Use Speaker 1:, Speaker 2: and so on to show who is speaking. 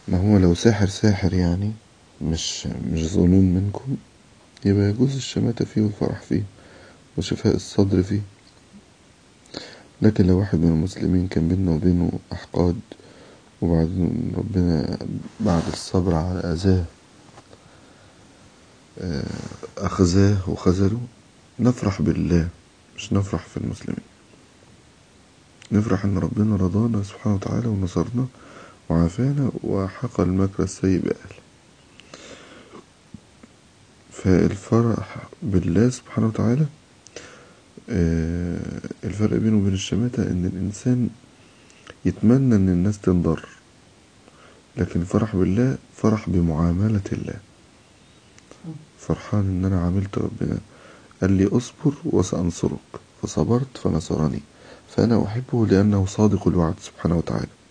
Speaker 1: ما هو لو ساحر ساحر يعني مش مش ظنون منكم يبقى يجوز الشماتة فيه والفرح فيه وشفاء الصدر فيه لكن لو واحد من المسلمين كان بينه وبينه أحقاد وبعدين ربنا بعد الصبر على أذاه أخزاه وخذله نفرح بالله مش نفرح في المسلمين نفرح إن ربنا رضانا سبحانه وتعالى ونصرنا وعافانا وحقى المكر السيء بأهله فالفرح بالله سبحانه وتعالى الفرق بينه وبين الشماتة إن الإنسان يتمنى إن الناس تنضر لكن الفرح بالله فرح بمعاملة الله فرحان إن أنا عاملت ربنا قال لي أصبر وسأنصرك فصبرت فنصرني فأنا أحبه لأنه صادق الوعد سبحانه وتعالى